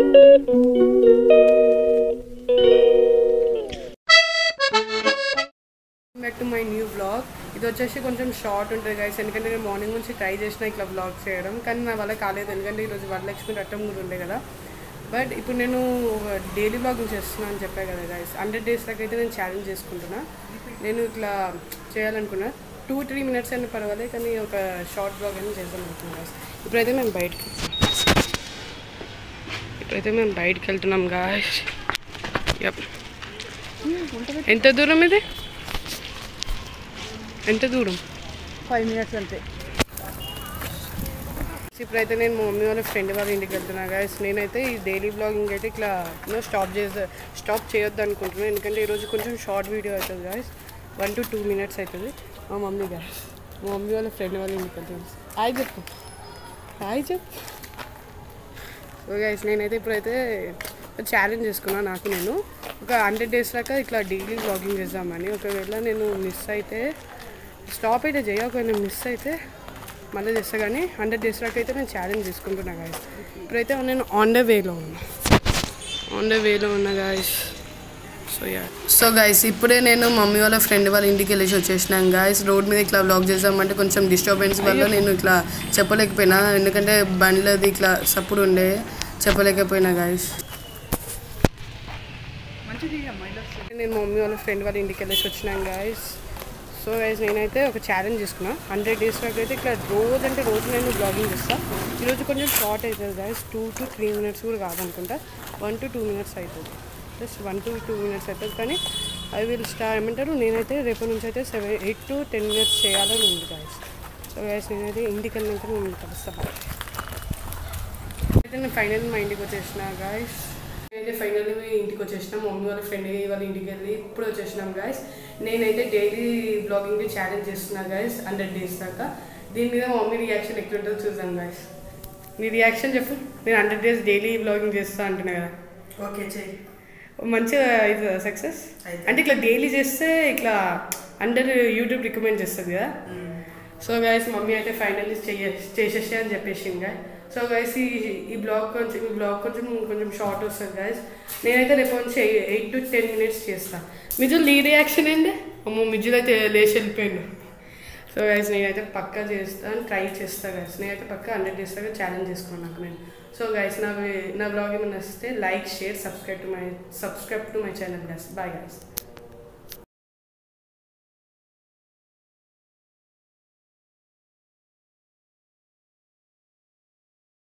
Back to my new vlog ఇది వచ్చేసి కొంచెం షార్ట్ ఉంటుంది గైస్ ఎందుకంటే నేను మార్నింగ్ నుంచి ట్రై చేసిన ఇట్లా బ్లాగ్ చేయడం కానీ నా వల్ల కాలేదు ఎందుకంటే ఈరోజు వరలక్ష్మి రట్టం కూడా ఉండే కదా బట్ ఇప్పుడు నేను డైలీ బ్లాగింగ్ చేస్తున్నాను అని చెప్పా కదా గైస్ హండ్రెడ్ డేస్ దాకా అయితే నేను ఛాలెంజ్ చేసుకుంటున్నా నేను ఇట్లా చేయాలనుకున్నా టూ త్రీ మినిట్స్ అయినా పర్వాలేదు కానీ ఒక షార్ట్ బ్లాగ్ అయినా చేద్దాం అనుకున్నాను గైస్ ఇప్పుడైతే మేము బయటకి ఇప్పుడైతే మేము బయటకు వెళ్తున్నాం గాయస్ యప్ ఎంత దూరం ఇది ఎంత దూరం ఫైవ్ మినిట్స్ అంతే ఇప్పుడైతే నేను మా మమ్మీ వాళ్ళ ఫ్రెండ్ వాళ్ళ ఇంటికి వెళ్తున్నా గాయస్ నేనైతే ఈ డైలీ బ్లాగింగ్ అయితే ఇట్లా నో స్టాప్ చేసే స్టాప్ చేయొద్దు అనుకుంటున్నాను ఎందుకంటే ఈరోజు కొంచెం షార్ట్ వీడియో అవుతుంది guys one to two minutes అవుతుంది మా మమ్మీ గాయస్ మా మమ్మీ వాళ్ళ ఫ్రెండ్ వాళ్ళ ఇంటికి వెళ్తుంది హాయ్ చెప్పు హాయ్ చెప్పు ఓ గైస్ నేనైతే ఇప్పుడైతే ఛాలెంజ్ చేసుకున్నా నాకు నేను ఒక హండ్రెడ్ డేస్ దాకా ఇట్లా డైలీ బ్లాగింగ్ చేద్దామని ఒకవేళ నేను మిస్ అయితే స్టాప్ అయితే చేయ ఒకవేళ మిస్ అయితే మళ్ళీ చేస్తా కానీ హండ్రెడ్ డేస్ దాకా అయితే నేను ఛాలెంజ్ చేసుకుంటున్నా గాయస్ ఇప్పుడైతే నేను ఆన్ ద వేలో ఉన్నా ఆన్ ద వేలో ఉన్నా guys so yeah so guys ఇప్పుడే నేను మమ్మీ వాళ్ళ ఫ్రెండ్ వాళ్ళ ఇంటికి వెళ్ళేసి వచ్చేసినాను గాయస్ రోడ్ మీద ఇట్లా బ్లాగ్ చేద్దామంటే కొంచెం డిస్టర్బెన్స్ వల్ల నేను ఇట్లా చెప్పలేకపోయినా ఎందుకంటే బండ్లది ఇట్లా సప్పుడు ఉండే చెప్పలేకపోయినా గాయస్ మంచిది అమ్మాయి నేను మా మమ్మీ వాళ్ళ ఫ్రెండ్ వాళ్ళ ఇంటికి వెళ్ళేసి వచ్చినాను గాయస్ సో గైస్ నేనైతే ఒక ఛాలెంజ్ చేసుకున్నా హండ్రెడ్ డేస్ వరకు అయితే ఇట్లా రోజు అంటే రోజు నేను బ్లాగింగ్ చేస్తాను ఈరోజు కొంచెం షార్ట్ అవుతుంది guys two to three minutes కూడా కాదనుకుంటా వన్ టు టూ మినిట్స్ అవుతుంది just one to two minutes అవుతుంది కానీ ఐ విల్ స్టార్ ఏమంటారు నేనైతే రేపటి నుంచి అయితే seven eight to ten minutes చేయాలని ఉంది గాయస్ సో గైస్ నేనైతే ఇంటికి వెళ్ళినాక నేను కలుస్తాను అయితే నేను ఫైనల్ మా ఇంటికి వచ్చేసిన గాయస్ నేనైతే ఫైనల్లీ ఇంటికి వచ్చేసిన మమ్మీ వాళ్ళ ఫ్రెండ్ వాళ్ళ ఇంటికి వెళ్ళి ఇప్పుడు వచ్చేసినాం గాయస్ నేనైతే డైలీ బ్లాగింగ్ ఛాలెంజ్ చేస్తున్నా గాయస్ హండ్రెడ్ డేస్ దాకా దీని మీద మా మమ్మీ రియాక్షన్ ఎట్లుంటుందో చూద్దాం గాయస్ నీ రియాక్షన్ చెప్పు నేను హండ్రెడ్ డేస్ డైలీ బ్లాగింగ్ చేస్తా అంటున్నా కదా ఓకే చెయ్యి మంచిగా ఇది సక్సెస్ అయితే. అంటే ఇట్లా డైలీ చేస్తే ఇట్లా అందరు యూట్యూబ్ రికమెండ్ చేస్తుంది కదా సో గైస్ మమ్మీ అయితే ఫైనల్లీ చెయ్య చేసేసి అని చెప్పేసి ఇంకా సో గైస్ ఈ ఈ బ్లాగ్ కొంచెం ఈ బ్లాగ్ కొంచెం కొంచెం షార్ట్ వస్తుంది గైస్ నేనైతే రేపు నుంచి ఎయిట్ టు టెన్ మినిట్స్ చేస్తా మిజుల్ నీ రియాక్షన్ ఏంటి అమ్మో మిజుల్ అయితే లేచి వెళ్ళిపోయాను సో గైస్ నేనైతే పక్కా చేస్తాను ట్రై చేస్తా గైస్ నేనైతే పక్కా హండ్రెడ్ డేస్ దాకా ఛాలెంజ్ చేసుకున్నాను నాకు నేను సో గైస్ నా వి- నా బ్లాగ్ ఏమైనా నచ్చితే like share subscribe to my subscribe to my channel guys bye guys